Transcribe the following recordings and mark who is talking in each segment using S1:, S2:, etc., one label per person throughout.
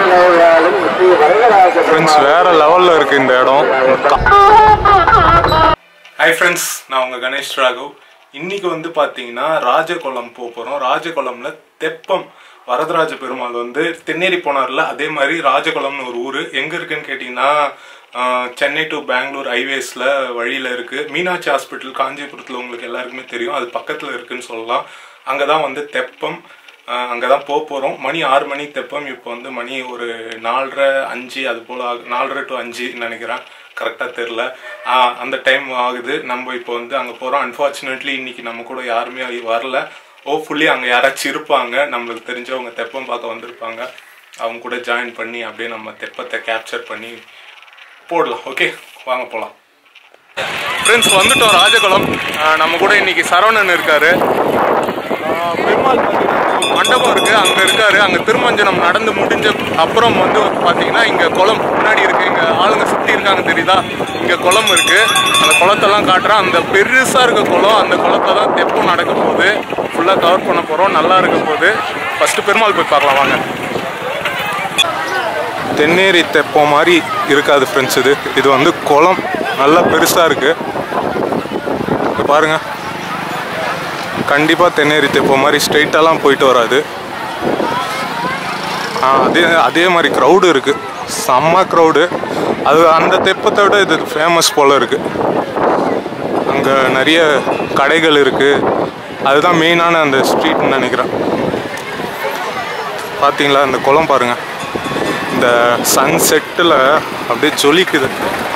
S1: Friends வேற லெவல்ல இருக்கு இந்த இடம் ஹாய் ஃப்ரெண்ட்ஸ் நான் உங்க கணேஷ் ராகவ் இன்னைக்கு வந்து பாத்தீங்கன்னா ராஜகுளம் போக போறோம் ராஜகுளம்ல தெப்பம் வரதராஜ பெருமாள் வந்து தென்னேரி போனார்ல அதே மாதிரி ராஜகுளம்னு ஒரு ஊர் எங்க இருக்குன்னு கேட்டீங்கன்னா ஆஹ், சென்னை டு பெங்களூர் ஹைவேஸ்ல வழியில இருக்கு மீனாட்சி ஹாஸ்பிட்டல் காஞ்சிபுரத்துல உங்களுக்கு எல்லாருக்குமே தெரியும் அது பக்கத்துல இருக்குன்னு சொல்லலாம் அங்கதான் வந்து தெப்பம் ஆஹ் அங்கதான் போக போறோம் மணி ஆறு மணி தெப்பம் இப்போ வந்து மணி ஒரு நாலரை அஞ்சு அது போல ஆகு- நாலரை டு அஞ்சு நினைக்கிறேன் கரெக்டாக தெரில அந்த டைம் ஆகுது நம்ம இப்போ வந்து அங்கே போகிறோம் அன்ஃபார்ச்சுனேட்லி இன்னைக்கு நம்ம கூட யாருமே வரல ஹோப்ஃபுல்லி அங்கே யாராச்சும் இருப்பாங்க நம்மளுக்கு தெரிஞ்சவங்க தெப்பம் பார்க்க வந்திருப்பாங்க அவங்க கூட ஜாயின் பண்ணி அப்படியே நம்ம தெப்பத்தை கேப்சர் பண்ணி போடலாம் ஓகே வாங்க போகலாம் ஃப்ரெண்ட்ஸ் வந்துட்டோம் ராஜகுளம் ஆஹ் நம்ம கூட இன்னைக்கு சரவணன் இருக்காரு ஆஹ் பெருமாள் பார்த்தீங்கன்னா ஒரு மண்டபம் இருக்கு அங்க இருக்காரு அங்க திருமஞ்சனம் நடந்து முடிஞ்ச அப்புறம் வந்து பாத்தீங்கன்னா இங்க குளம் முன்னாடி இருக்கு இங்க ஆளுங்க சுத்தி இருக்காங்க தெரியுதா இங்க குளம் இருக்கு அந்த குளத்தெல்லாம் காட்டுறேன் அந்த பெருசா இருக்க குளம் அந்த குளத்தை தான் தெப்பம் நடக்க போகுது ஃபுல்லா கவர் பண்ண போறோம் நல்லா இருக்க போகுது ஃபர்ஸ்ட் பெருமாள் போய் பார்க்கலாம் வாங்க தென்னேரி தெப்பம் மாதிரி இருக்காது ஃப்ரெண்ட்ஸ் இது இது வந்து குளம் நல்லா பெருசா இருக்கு இங்க பாருங்க கண்டிப்பாக தென்னேரி தெப்பம் மாதிரி ஸ்ட்ரெயிட்டெல்லாம் போயிட்டு வராது ஆ, அதே அதே மாதிரி க்ரௌடு இருக்குது செம்ம க்ரௌடு அது அந்த தெப்பத்தை விட இது ஃபேமஸ் போல் இருக்குது அங்கே நிறைய கடைகள் இருக்குது அதுதான் மெயினான அந்த ஸ்ட்ரீட்னு நினைக்கிறேன் பார்த்தீங்களா இந்த குளம் பாருங்கள் இந்த சன் செட்டில் அப்படியே ஜொலிக்குது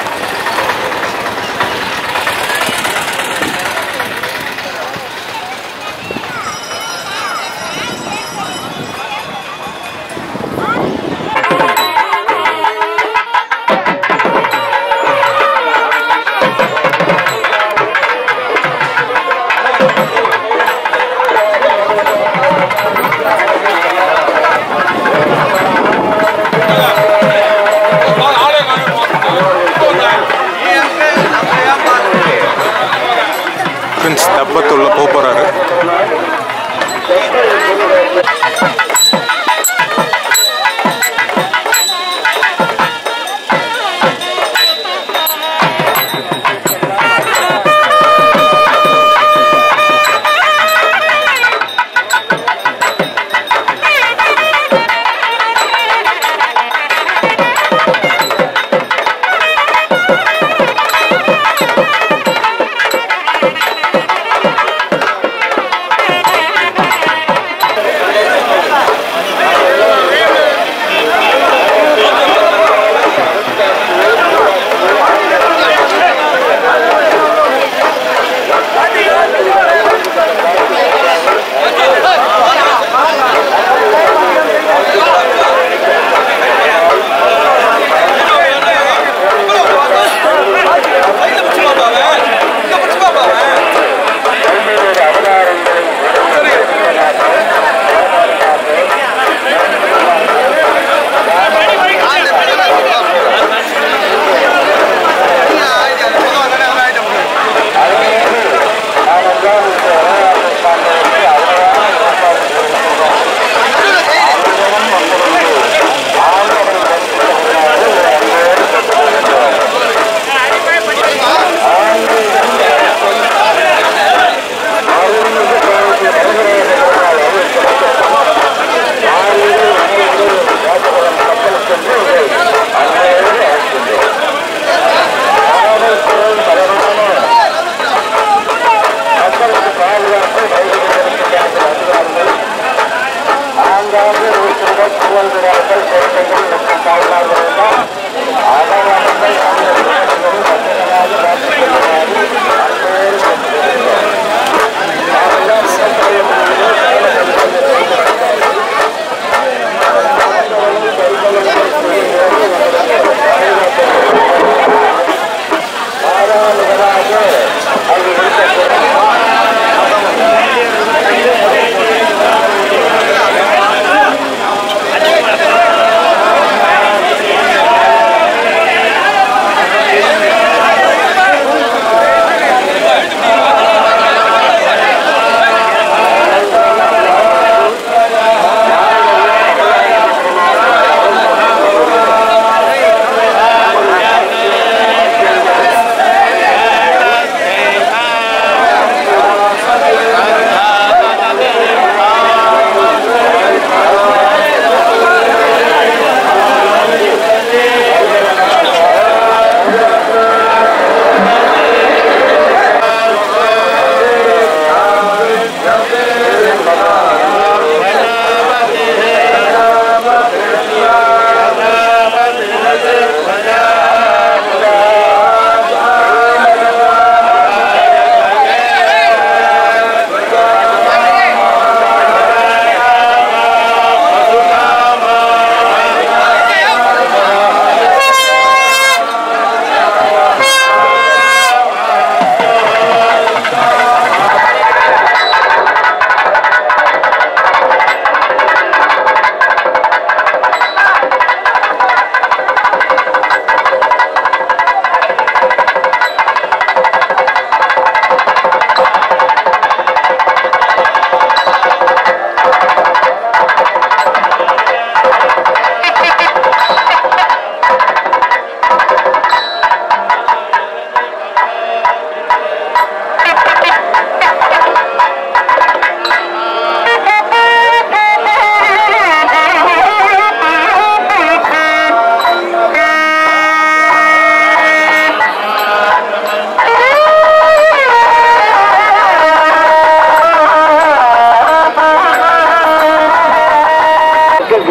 S1: பிரின்ஸ் தெப்பத்துள்ள போக போகிறாரு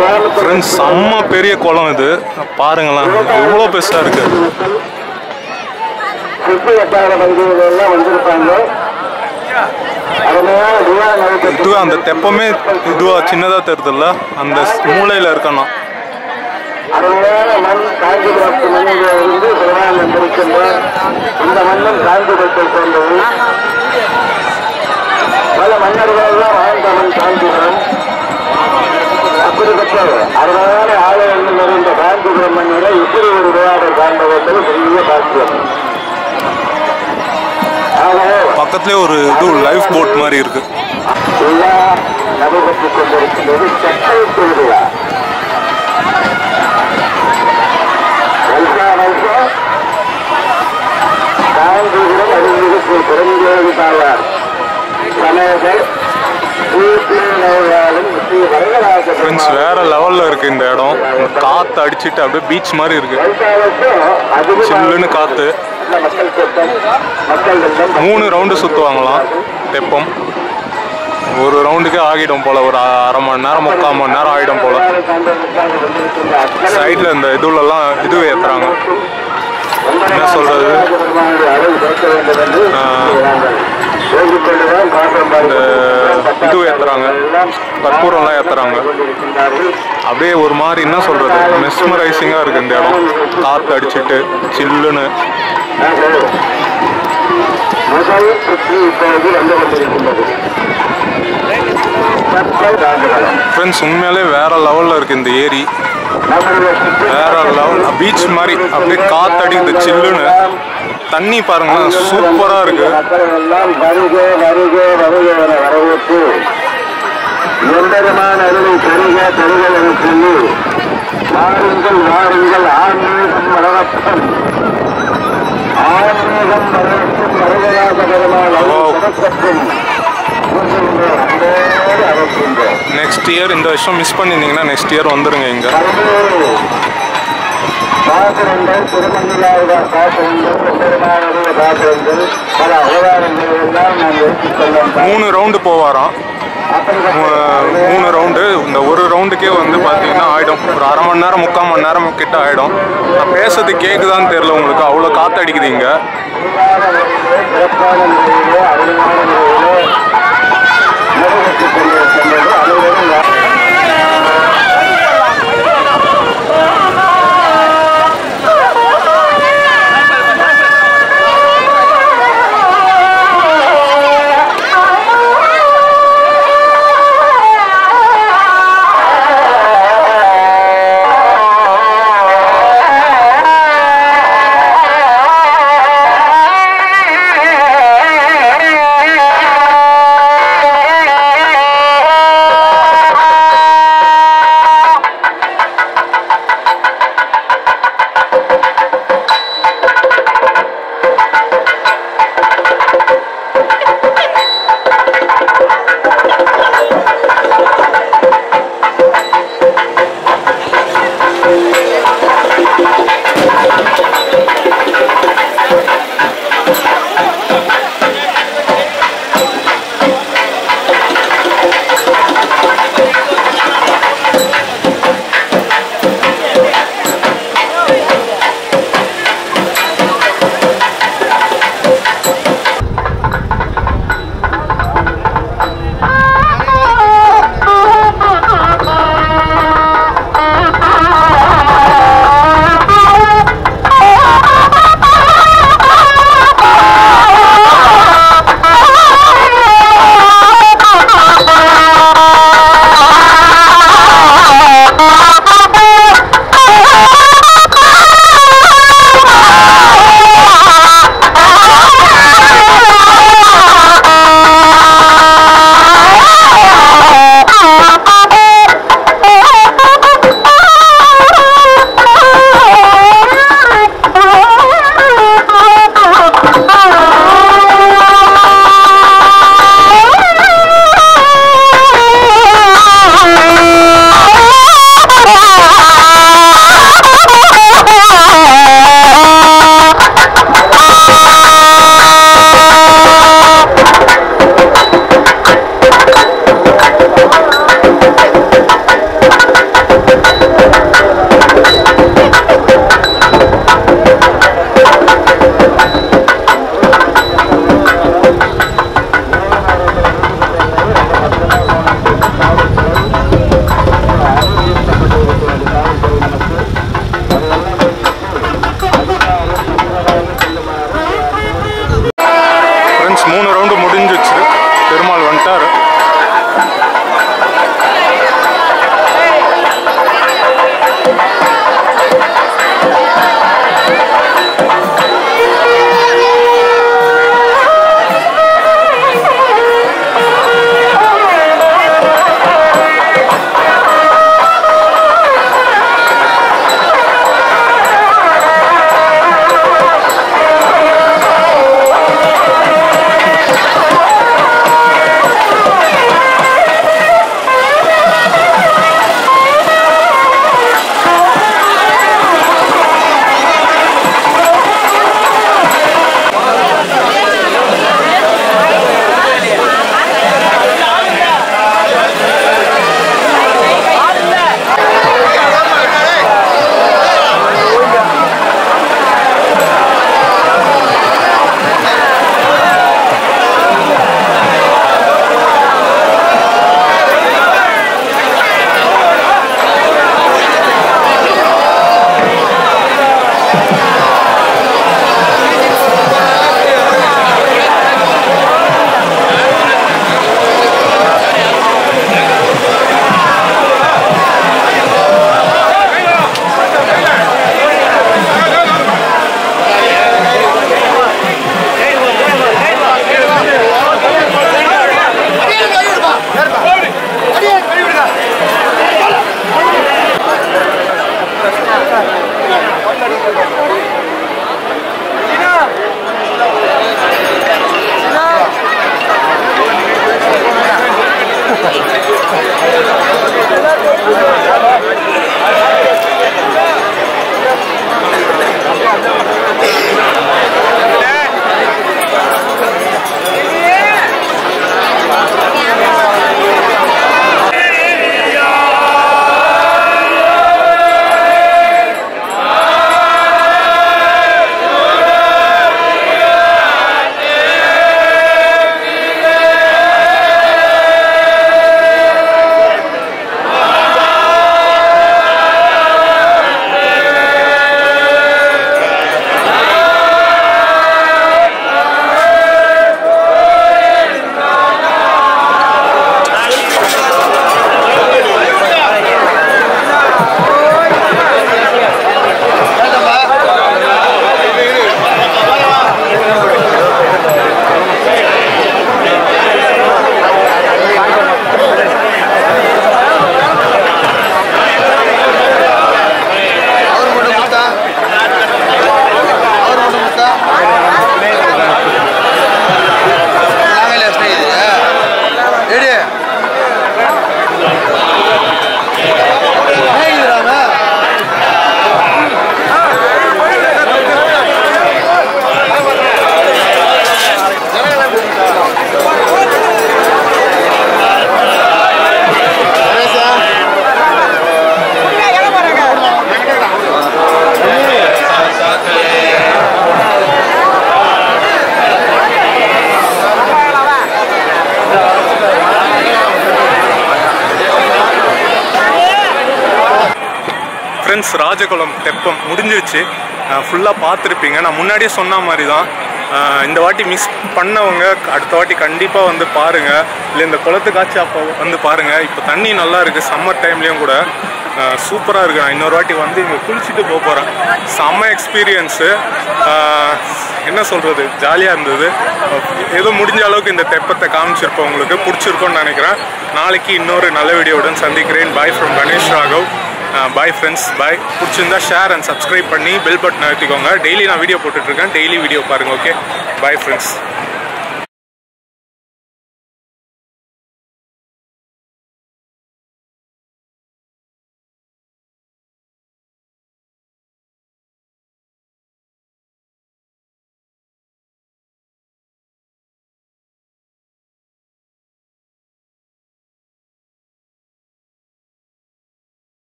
S2: கிராமத்தில்
S1: ஃப்ரெண்ட்ஸ் செம்ம பெரிய குளம் இது பாருங்களேன் எவ்வளோ பெருசாக இருக்கு
S2: சுற்றி வட்டார பகுதிகள் எல்லாம் வந்திருப்பாங்க அருமையான விழா நடைபெற்று
S1: இதுவே அந்த தெப்பமே இதுவா சின்னதாக தெரியுதுல்ல அந்த மூலையில் இருக்கணும்
S2: அருமையான மண் காஞ்சிபுரத்து மண்ணில் இருந்து பிரதானம் வந்திருக்கின்ற இந்த மண்ணும் காஞ்சிபுரத்தை சேர்ந்தது பல மன்னர்கள் எல்லாம் வாழ்ந்த மண் காஞ்சிபுரம் அப்படிப்பட்ட அருமையான ஆலயங்கள் நிறைந்த காஞ்சிபுரம் மண்ணில் இப்படி ஒரு விழாவை காண்பது என்பது பெரிய பாக்கியம் ஆகவே
S1: பக்கத்துலேயே ஒரு இது லைஃப் போட் மாதிரி இருக்கு
S2: விழா நடைபெற்றுக் கொண்டிருக்கின்றது சக்கரை திருவிழா வருஷா வருஷம் காஞ்சிபுரம் அருள்மிகு ஸ்ரீ பெருந்தேவி தாயார் சமயங்கள் ஸ்ரீ வரதராஜ
S1: ஃப்ரெண்ட்ஸ் வேற லெவலில் இருக்கு இந்த இடம் காற்று அடிச்சிட்டு அப்படியே பீச் மாதிரி இருக்கு சில்லுன்னு காத்து.
S2: மக்கள் கூட்டம் மக்கள் வெள்ளம்
S1: மூணு ரவுண்டு சுற்றுவாங்களாம் தெப்பம் ஒரு ரவுண்டுக்கே ஆகிடும் போல ஒரு அரை மணி நேரம் முக்கால் மணி நேரம் ஆகிடும் போல சைடில் இந்த இதுலலாம் இது ஏற்றுறாங்க என்ன சொல்றது? இந்த இது ஏத்துறாங்க. கற்பூரம்லாம் ஏத்துறாங்க. அப்படியே ஒரு மாதிரி என்ன சொல்றது மெஸ்மரைசிங்காக இருக்கு இந்த இடம் காற்று அடிச்சிட்டு சில்லுன்னு
S2: முதல் சுற்றி இப்போது வந்து கொண்டிருக்கின்றது கப்பல் தாண்டுதல்.
S1: ஃப்ரெண்ட்ஸ் உண்மையாலே வேற லெவலில் இருக்கு இந்த ஏரி
S2: நம்முடைய சுற்றி
S1: வேற லெவல் பீச் மாதிரி அப்படியே காற்று அடிக்குது சில்லுன்னு தண்ணி பாருங்களேன் சூப்பராக இருக்கு
S2: மக்கள் எல்லாம் வருக வருக வருக என வரவேற்று எம்பெருமான அருளை தருக தருக என சொல்லி வாருங்கள் வாருங்கள் ஆன்மீகம் வளரப்பன் ஆன்மீகம் வளரட்டும் வரதராஜ பெருமாள் அருள் சிறக்கட்டும் அன்போடு அழைக்கின்றோம்
S1: நெக்ஸ்ட் இயர் இந்த வருஷம் மிஸ் பண்ணியிருந்தீங்கன்னா நெக்ஸ்ட் இயர் வந்துருங்க இங்க
S2: பல்வேறு பாத்திரங்கள் திருமணியாவுடைய பாத்திரங்கள் எம்பெருமானுடைய பாத்திரங்கள் பல அவதாரங்களை எல்லாம் நாம் எடுத்துக் கொள்ளலாம்
S1: மூணு ரவுண்டு போவாராம் மூ- மூணு ரவுண்டு இந்த ஒரு ரவுண்டுக்கே வந்து பார்த்தீங்கன்னா ஆயிடும் ஒரு அரை மணி நேரம் முக்கால் மணி நேரம் கிட்ட ஆயிடும் நான் பேசுறது கேக்குதான்னு தெரியல உங்களுக்கு அவ்வளோ காற்று அடிக்குது இங்க
S2: சிறப்பான முறையிலே அருமையான முறையிலே நிறைவேற்றிக் கொண்டிருக்கின்றது அனைவரும்
S3: ஆ
S1: ஃப்ரெண்ட்ஸ் ராஜகுளம் தெப்பம் முடிஞ்சிருச்சு ஃபுல்லாக பார்த்துருப்பீங்க நான் முன்னாடியே சொன்ன மாதிரி தான் ஆஹ் இந்த வாட்டி மிஸ் பண்ணவங்க அடுத்த வாட்டி கண்டிப்பாக வந்து பாருங்கள் இல்லை இந்த குளத்துக்காச்சு அப்போ வந்து பாருங்கள் இப்போ தண்ணி நல்லா இருக்குது சம்மர் டைம்லேயும் கூட சூப்பராக இருக்கு நான் இன்னொரு வாட்டி வந்து இங்கே குளிச்சுட்டு போக போகிறேன் செம்ம எக்ஸ்பீரியன்ஸு என்ன சொல்கிறது ஜாலியாக இருந்தது ஏதோ முடிஞ்ச அளவுக்கு இந்த தெப்பத்தை காமிச்சிருப்போம் உங்களுக்கு பிடிச்சிருக்கோன்னு நினைக்கிறேன் நாளைக்கு இன்னொரு நல்ல வீடியோவுடன் சந்திக்கிறேன் bye from Ganesh Raghav bye friends bye பிடிச்சிருந்தா ஷேர் அண்ட் சப்ஸ்கிரைப் பண்ணி பெல் பட்டன் அழுத்திக்கோங்க டெய்லி நான் வீடியோ போட்டுட்ருக்கேன் டெய்லி வீடியோ பாருங்கள் ஓகே பாய் ஃப்ரெண்ட்ஸ்